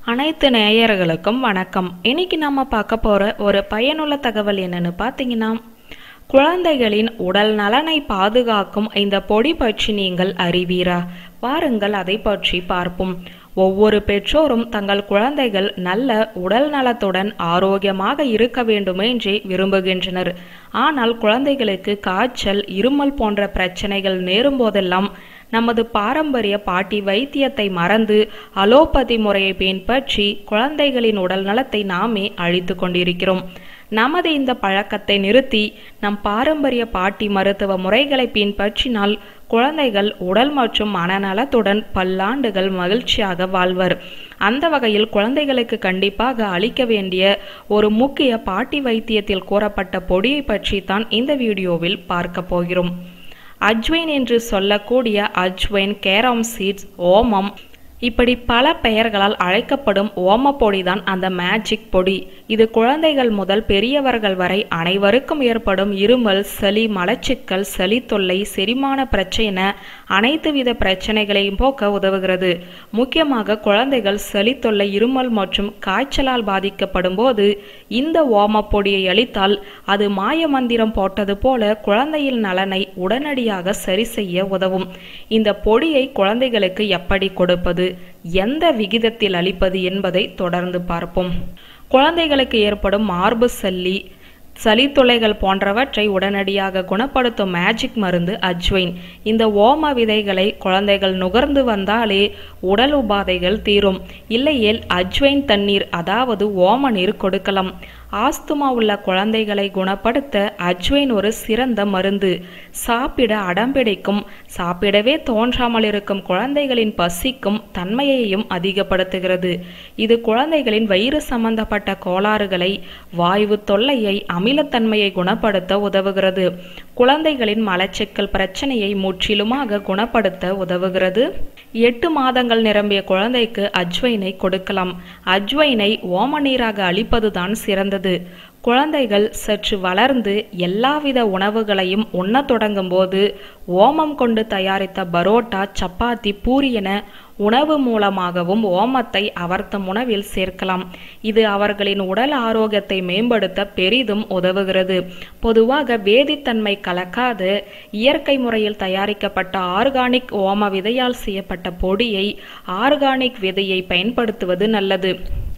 அனைத்து நேயர்களுக்கும் வணக்கம் இன்னைக்கு நம்ம பார்க்க போற ஒரு பயனுள்ள தகவல் என்னன்னு பார்த்தீங்கன்னா குழந்தைகளின் உடல் நலனை பாதுகாக்கும் இந்த பொடி பற்றி நீங்கள் அறிவீரா வாருங்கள் அதை பற்றி பார்ப்போம் ஒவ்வொரு பெற்றோரும் தங்கள் குழந்தைகள் நல்ல உடல் நலத்துடன் ஆரோக்கியமாக இருக்க வேண்டுமென்றே விரும்புகின்றனர் ஆனால் குழந்தைகளுக்கு காய்ச்சல் இருமல் போன்ற பிரச்சனைகள் நேரும் போதெல்லாம் நமது பாரம்பரிய பாட்டி வைத்தியத்தை மறந்து அலோபதி முறையை பின்பற்றி குழந்தைகளின் உடல் நலத்தை நாமே அழித்து கொண்டிருக்கிறோம் நமது இந்த பழக்கத்தை நிறுத்தி நம் பாரம்பரிய பாட்டி மருத்துவ முறைகளை பின்பற்றினால் குழந்தைகள் உடல் மற்றும் மனநலத்துடன் பல்லாண்டுகள் மகிழ்ச்சியாக வாழ்வர் அந்த வகையில் குழந்தைகளுக்கு கண்டிப்பாக அளிக்க வேண்டிய ஒரு முக்கிய பாட்டி வைத்தியத்தில் கூறப்பட்ட பொடியை பற்றி தான் இந்த வீடியோவில் பார்க்க போகிறோம் அஜ்வைன் என்று சொல்லக்கூடிய அஜ்வைன் கேரம் சீட்ஸ் ஓமம் இப்படி பல பெயர்களால் அழைக்கப்படும் ஓம பொடி தான் அந்த மேஜிக் பொடி இது குழந்தைகள் முதல் பெரியவர்கள் வரை அனைவருக்கும் ஏற்படும் இருமல் சளி மலச்சிக்கல் சளி தொல்லை செரிமான பிரச்சனை அனைத்து வித பிரச்சனைகளையும் போக்க உதவுகிறது முக்கியமாக குழந்தைகள் சளி தொல்லை இருமல் மற்றும் காய்ச்சலால் பாதிக்கப்படும் போது இந்த ஓம பொடியை அளித்தால் அது மாய மந்திரம் போட்டது போல குழந்தையின் நலனை உடனடியாக சரி செய்ய உதவும் இந்த பொடியை குழந்தைகளுக்கு எப்படி கொடுப்பது எந்த விகிதத்தில் அளிப்பது என்பதை தொடர்ந்து பார்ப்போம் குழந்தைகளுக்கு ஏற்படும் மார்பு சல்லி சளித்தொலைகள் போன்றவற்றை உடனடியாக குணப்படுத்தும் மேஜிக் மருந்து அஜ்வைன் இந்த ஓம விதைகளை குழந்தைகள் நுகர்ந்து வந்தாலே உடல் உபாதைகள் தீரும் இல்லையேல் அஜ்வைன் தண்ணீர் அதாவது ஓம நீர் கொடுக்கலாம் ஆஸ்துமா உள்ள குழந்தைகளை குணப்படுத்த அஜ்வைன் ஒரு சிறந்த மருந்து சாப்பிட அடம்பிடிக்கும் சாப்பிடவே தோன்றாமல் இருக்கும் குழந்தைகளின் பசிக்கும் தன்மையையும் அதிகப்படுத்துகிறது இது குழந்தைகளின் வயிறு சம்பந்தப்பட்ட கோளாறுகளை வாய்வு தொல்லையை அமிலத்தன்மையை குணப்படுத்த உதவுகிறது குழந்தைகளின் மலச்சிக்கல் பிரச்சனையை முற்றிலுமாக குணப்படுத்த உதவுகிறது எட்டு மாதங்கள் நிரம்பிய குழந்தைக்கு அஜ்வைனை கொடுக்கலாம் அஜ்வைனை ஓம நீராக அளிப்பதுதான் சிறந்தது குழந்தைகள் சற்று வளர்ந்து எல்லாவித உணவுகளையும் உண்ணத் தொடங்கும் போது ஓமம் கொண்டு தயாரித்த பரோட்டா சப்பாத்தி பூரி என உணவு மூலமாகவும் ஓமத்தை அவர்த்தம் உணவில் சேர்க்கலாம் இது அவர்களின் உடல் ஆரோக்கியத்தை மேம்படுத்த பெரிதும் உதவுகிறது பொதுவாக வேதித்தன்மை கலக்காத இயற்கை முறையில் தயாரிக்கப்பட்ட ஆர்கானிக் ஓம விதையால் செய்யப்பட்ட பொடியை ஆர்கானிக் விதையை பயன்படுத்துவது நல்லது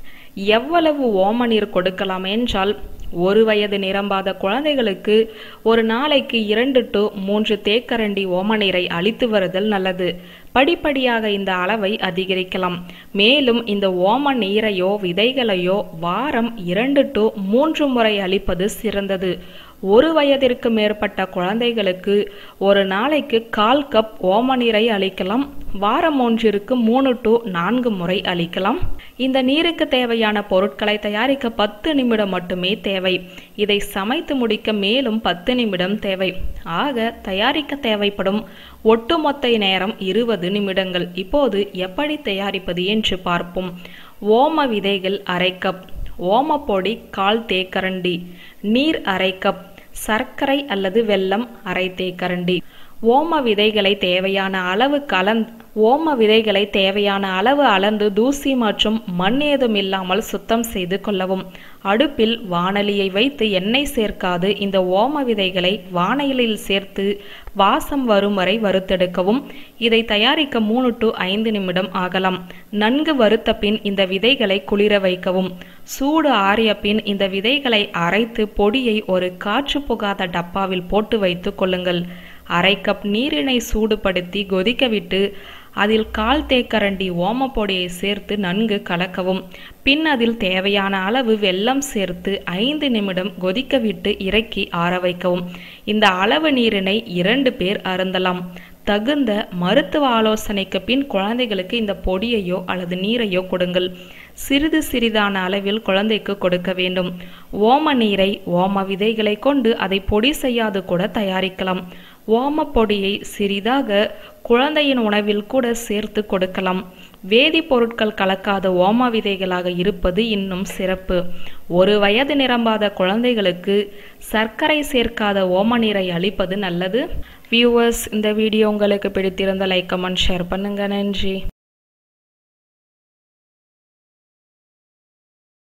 எவ்வளவு ஓம நீர் கொடுக்கலாம் என்றால் ஒரு வயது நிரம்பாத குழந்தைகளுக்கு ஒரு நாளைக்கு இரண்டு டு மூன்று தேக்கரண்டி ஓமநீரை அளித்து வருதல் நல்லது படிப்படியாக இந்த அளவை அதிகரிக்கலாம் மேலும் இந்த ஓம நீரையோ விதைகளையோ வாரம் இரண்டு டு மூன்று முறை அளிப்பது சிறந்தது ஒரு வயதிற்கு மேற்பட்ட குழந்தைகளுக்கு ஒரு நாளைக்கு கால் கப் ஓம நீரை அளிக்கலாம் வாரம் ஒன்றிற்கு மூணு டு நான்கு முறை அளிக்கலாம் இந்த நீருக்கு தேவையான பொருட்களை தயாரிக்க பத்து நிமிடம் மட்டுமே தேவை இதை சமைத்து முடிக்க மேலும் பத்து நிமிடம் தேவை ஆக தயாரிக்க தேவைப்படும் ஒட்டுமொத்த நேரம் இருபது நிமிடங்கள் இப்போது எப்படி தயாரிப்பது என்று பார்ப்போம் ஓம விதைகள் அரை கப் ஓமப்பொடி கால் தேக்கரண்டி நீர் அரை கப் சர்க்கரை அல்லது வெல்லம் அரை தேக்கரண்டி ஓம விதைகளை தேவையான அளவு கலந்து ஓம விதைகளை தேவையான அளவு அளந்து தூசி மற்றும் மண் ஏதும் இல்லாமல் சுத்தம் செய்து கொள்ளவும் அடுப்பில் வானலியை வைத்து எண்ணெய் சேர்க்காது இந்த ஓம விதைகளை வானலில் சேர்த்து வாசம் வரும் வரை வறுத்தெடுக்கவும் இதை தயாரிக்க மூணு டு ஐந்து நிமிடம் ஆகலாம் நன்கு வறுத்த பின் இந்த விதைகளை குளிர வைக்கவும் சூடு ஆறிய பின் இந்த விதைகளை அரைத்து பொடியை ஒரு காற்று புகாத டப்பாவில் போட்டு வைத்து கொள்ளுங்கள் அரை கப் நீரினை சூடுபடுத்தி கொதிக்க விட்டு அதில் கால் தேக்கரண்டி ஓமப்பொடியை சேர்த்து நன்கு கலக்கவும் பின் அதில் தேவையான அளவு வெல்லம் சேர்த்து ஐந்து நிமிடம் கொதிக்க விட்டு இறக்கி ஆற வைக்கவும் இந்த அளவு நீரினை இரண்டு பேர் அருந்தலாம் தகுந்த மருத்துவ ஆலோசனைக்கு பின் குழந்தைகளுக்கு இந்த பொடியையோ அல்லது நீரையோ கொடுங்கள் சிறிது சிறிதான அளவில் குழந்தைக்கு கொடுக்க வேண்டும் ஓம நீரை ஓம விதைகளை கொண்டு அதை பொடி செய்யாது கூட தயாரிக்கலாம் ஓம பொடியை சிறிதாக குழந்தையின் உணவில் கூட சேர்த்து கொடுக்கலாம் வேதிப்பொருட்கள் கலக்காத ஓம விதைகளாக இருப்பது இன்னும் சிறப்பு ஒரு வயது நிரம்பாத குழந்தைகளுக்கு சர்க்கரை சேர்க்காத ஓம நீரை அளிப்பது நல்லது வியூவர்ஸ் இந்த வீடியோ உங்களுக்கு பிடித்திருந்த லைக் கமெண்ட் ஷேர் பண்ணுங்க நன்றி